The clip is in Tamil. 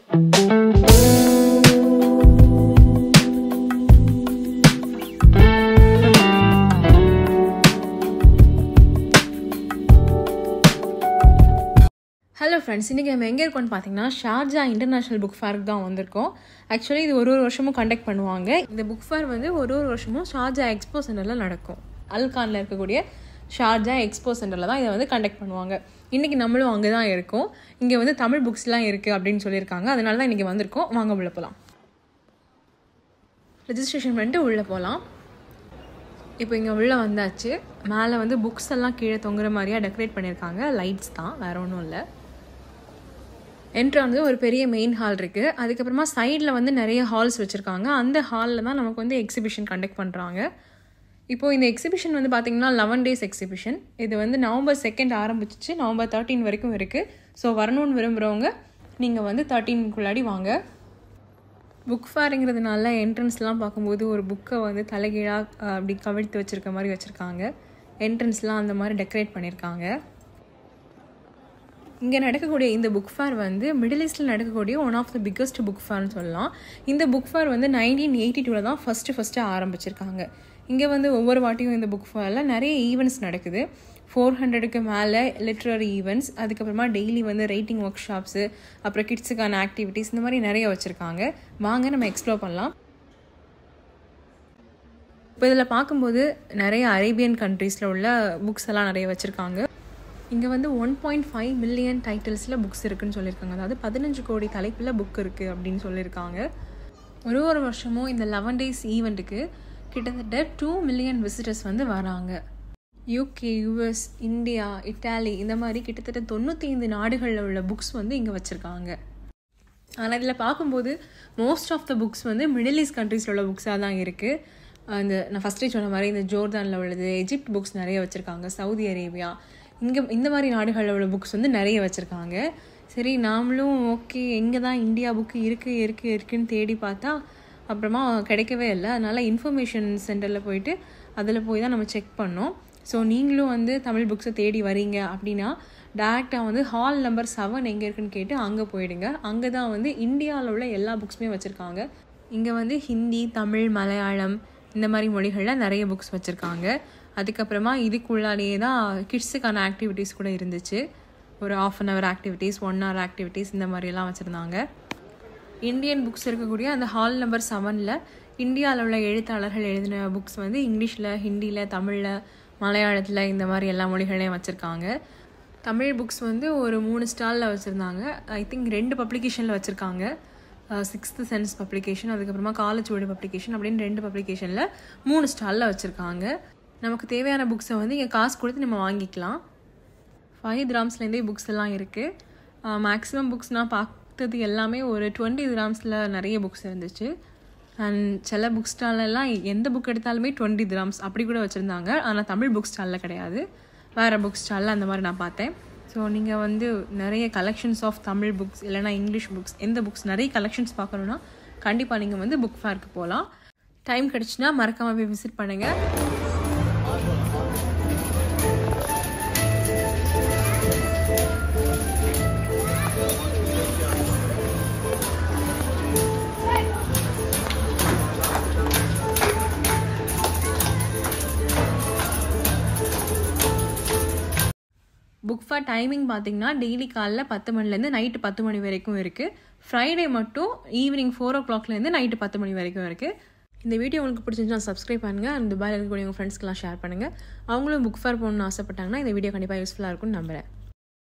ஹலோ ஃப்ரெண்ட்ஸ் இன்றைக்கி நம்ம எங்கே இருக்கோம்னு பார்த்தீங்கன்னா ஷார்ஜா இன்டர்நேஷ்னல் புக் ஃபேருக்கு தான் வந்திருக்கோம் ஆக்சுவலி இது ஒரு ஒரு வருஷமும் கண்டக்ட் பண்ணுவாங்க இந்த புக் ஃபேர் வந்து ஒரு ஒரு வருஷமும் ஷார்ஜா எக்ஸ்போ சென்டரில் நடக்கும் அல்கானில் இருக்கக்கூடிய ஷார்ஜா எக்ஸ்போ சென்டரில் தான் இதை வந்து கண்டக்ட் பண்ணுவாங்க இன்றைக்கி நம்மளும் அங்கே தான் இருக்கோம் இங்கே வந்து தமிழ் புக்ஸ்லாம் இருக்குது அப்படின்னு சொல்லியிருக்காங்க அதனால தான் இன்றைக்கி வந்திருக்கோம் வாங்க உள்ள போகலாம் ரெஜிஸ்ட்ரேஷன் பண்ணிட்டு உள்ளே போகலாம் இப்போ இங்கே உள்ளே வந்தாச்சு மேலே வந்து புக்ஸ் எல்லாம் கீழே தொங்குற மாதிரியாக டெக்கரேட் பண்ணியிருக்காங்க லைட்ஸ் தான் வேறு ஒன்றும் இல்லை என்ட்ரு வந்து ஒரு பெரிய மெயின் ஹால் இருக்குது அதுக்கப்புறமா சைடில் வந்து நிறைய ஹால்ஸ் வச்சுருக்காங்க அந்த ஹாலில் தான் நமக்கு வந்து எக்ஸிபிஷன் கண்டக்ட் பண்ணுறாங்க இப்போது இந்த எக்ஸிபிஷன் வந்து பார்த்திங்கன்னா லெவன் டேஸ் எக்ஸிபிஷன் இது வந்து நவம்பர் செகண்ட் ஆரம்பிச்சிச்சு நவம்பர் தேர்ட்டீன் வரைக்கும் இருக்குது ஸோ வரணும்னு விரும்புகிறவங்க நீங்கள் வந்து தேர்ட்டீனுக்குள்ளாடி வாங்க புக் ஃபேருங்கிறதுனால என்ட்ரன்ஸ்லாம் பார்க்கும்போது ஒரு புக்கை வந்து தலைகீழாக அப்படி கவிழ்த்து வச்சுருக்க மாதிரி வச்சுருக்காங்க என்ட்ரன்ஸ்லாம் அந்த மாதிரி டெக்கரேட் பண்ணியிருக்காங்க இங்கே நடக்கக்கூடிய இந்த புக் ஃபேர் வந்து மிடில் ஈஸ்டில் நடக்கக்கூடிய one of the biggest book ஃபேர்னு சொல்லலாம் இந்த புக் ஃபேர் வந்து நைன்டீன் எயிட்டி டூவில் தான் ஃபஸ்ட்டு ஃபஸ்ட்டு ஆரம்பிச்சிருக்காங்க இங்கே வந்து ஒவ்வொரு வாட்டியும் இந்த புக் ஃபேரில் நிறைய ஈவெண்ட்ஸ் நடக்குது ஃபோர் ஹண்ட்ரடுக்கு மேலே லிட்ரரி ஈவெண்ட்ஸ் அதுக்கப்புறமா டெய்லி வந்து ரைட்டிங் ஒர்க் ஷாப்ஸு அப்புறம் கிட்ஸுக்கான ஆக்டிவிட்டீஸ் இந்த மாதிரி நிறைய வச்சுருக்காங்க வாங்க நம்ம எக்ஸ்ப்ளோர் பண்ணலாம் இப்போ இதில் பார்க்கும்போது நிறைய அரேபியன் கண்ட்ரீஸில் உள்ள புக்ஸ் எல்லாம் நிறைய வச்சுருக்காங்க இங்கே வந்து ஒன் பாயிண்ட் ஃபைவ் மில்லியன் டைட்டில்ஸில் புக்ஸ் இருக்குன்னு சொல்லியிருக்காங்க அதாவது பதினஞ்சு கோடி தலைப்பில் புக் இருக்குது அப்படின்னு சொல்லியிருக்காங்க ஒரு ஒரு வருஷமும் இந்த லெவன் டேஸ் ஈவெண்ட்டுக்கு கிட்டத்தட்ட டூ மில்லியன் விசிட்டர்ஸ் வந்து வராங்க யூகே யூஎஸ் இந்தியா இட்டாலி இந்த மாதிரி கிட்டத்தட்ட தொண்ணூற்றி ஐந்து நாடுகளில் உள்ள புக்ஸ் வந்து இங்கே வச்சுருக்காங்க ஆனால் இதில் பார்க்கும்போது மோஸ்ட் ஆஃப் த புக்ஸ் வந்து மிடில் ஈஸ்ட் கண்ட்ரீஸில் உள்ள புக்ஸாக தான் இருக்குது அந்த நான் ஃபஸ்ட்டே சொன்ன மாதிரி இந்த ஜோர்தானில் உள்ளது எஜிப்ட் புக்ஸ் நிறைய வச்சுருக்காங்க சவுதி அரேபியா இங்கே இந்த மாதிரி நாடுகளில் உள்ள புக்ஸ் வந்து நிறைய வச்சுருக்காங்க சரி நாமளும் ஓகே எங்கே தான் இந்தியா புக்கு இருக்குது இருக்குது இருக்குன்னு தேடி பார்த்தா அப்புறமா கிடைக்கவே இல்லை அதனால் இன்ஃபர்மேஷன் சென்டரில் போயிட்டு அதில் போய் தான் நம்ம செக் பண்ணோம் ஸோ நீங்களும் வந்து தமிழ் புக்ஸை தேடி வரீங்க அப்படின்னா டேரெக்டாக வந்து ஹால் நம்பர் செவன் எங்கே இருக்குன்னு கேட்டு அங்கே போயிடுங்க அங்கே தான் வந்து இந்தியாவில் உள்ள எல்லா புக்ஸுமே வச்சுருக்காங்க இங்கே வந்து ஹிந்தி தமிழ் மலையாளம் இந்த மாதிரி மொழிகளில் நிறைய புக்ஸ் வச்சுருக்காங்க அதுக்கப்புறமா இதுக்குள்ளாலேயே தான் கிட்ஸுக்கான ஆக்டிவிட்டீஸ் கூட இருந்துச்சு ஒரு half an hour activities one hour activities இந்த மாதிரியெல்லாம் வச்சுருந்தாங்க இந்தியன் புக்ஸ் இருக்கக்கூடிய அந்த ஹால் நம்பர் செவனில் இந்தியாவில் உள்ள எழுத்தாளர்கள் எழுதின புக்ஸ் வந்து இங்கிலீஷில் ஹிந்தியில் தமிழில் மலையாளத்தில் இந்த மாதிரி எல்லா மொழிகளையும் வச்சுருக்காங்க தமிழ் புக்ஸ் வந்து ஒரு மூணு ஸ்டாலில் வச்சுருந்தாங்க ஐ திங்க் ரெண்டு பப்ளிகேஷனில் வச்சுருக்காங்க சிக்ஸ்த்து சென்ஸ் பப்ளிகேஷன் அதுக்கப்புறமா காலேஜ் வேர்டு பப்ளிகேஷன் அப்படின்னு ரெண்டு பப்ளிகேஷனில் மூணு ஸ்டாலில் வச்சுருக்காங்க நமக்கு தேவையான புக்ஸை வந்து இங்கே காசு கொடுத்து நம்ம வாங்கிக்கலாம் ஃபைவ் கிராம்ஸ்லேருந்தே புக்ஸ் எல்லாம் இருக்குது மேக்ஸிமம் புக்ஸ் நான் பார்த்தது எல்லாமே ஒரு டுவெண்ட்டி கிராம்ஸில் நிறைய புக்ஸ் இருந்துச்சு அண்ட் சில புக் ஸ்டாலெல்லாம் எந்த புக் எடுத்தாலுமே டுவெண்ட்டி கிராம்ஸ் அப்படி கூட வச்சுருந்தாங்க ஆனால் தமிழ் புக் ஸ்டாலில் கிடையாது வேறு புக் ஸ்டாலில் அந்த மாதிரி நான் பார்த்தேன் ஸோ நீங்கள் வந்து நிறைய கலெக்ஷன்ஸ் ஆஃப் தமிழ் புக்ஸ் இல்லைனா இங்கிலீஷ் புக்ஸ் எந்த புக்ஸ் நிறைய கலெக்ஷன்ஸ் பார்க்கணுன்னா கண்டிப்பாக நீங்கள் வந்து புக் ஃபேருக்கு போகலாம் டைம் கிடச்சுன்னா மறக்காமல் போய் விசிட் பண்ணுங்கள் புக் ஃபேர் டைமிங் பார்த்தீங்கன்னா டெய்லி காலைல பத்து மணிலேருந்து நைட்டு பத்து மணி வரைக்கும் இருக்குது ஃப்ரைடே மட்டும் ஈவினிங் ஃபோர் ஓ கிளாக்லேருந்து நைட்டு பத்து மணி வரைக்கும் இருக்குது இந்த வீடியோ உங்களுக்கு பிடிச்சிருந்துச்சுன்னா சப்ஸ்கிரைப் பண்ணுங்கள் அந்த துபாயில் இருக்கக்கூடிய உங்கள் ஃப்ரெண்ட்ஸ்க்கெலாம் ஷேர் பண்ணுங்கள் அவங்களும் புக் ஃபேர் போகணுன்னு ஆசைப்பட்டாங்கன்னா இந்த வீடியோ கண்டிப்பாக யூஸ்ஃபுல்லாக இருக்கும்னு நம்புகிறேன்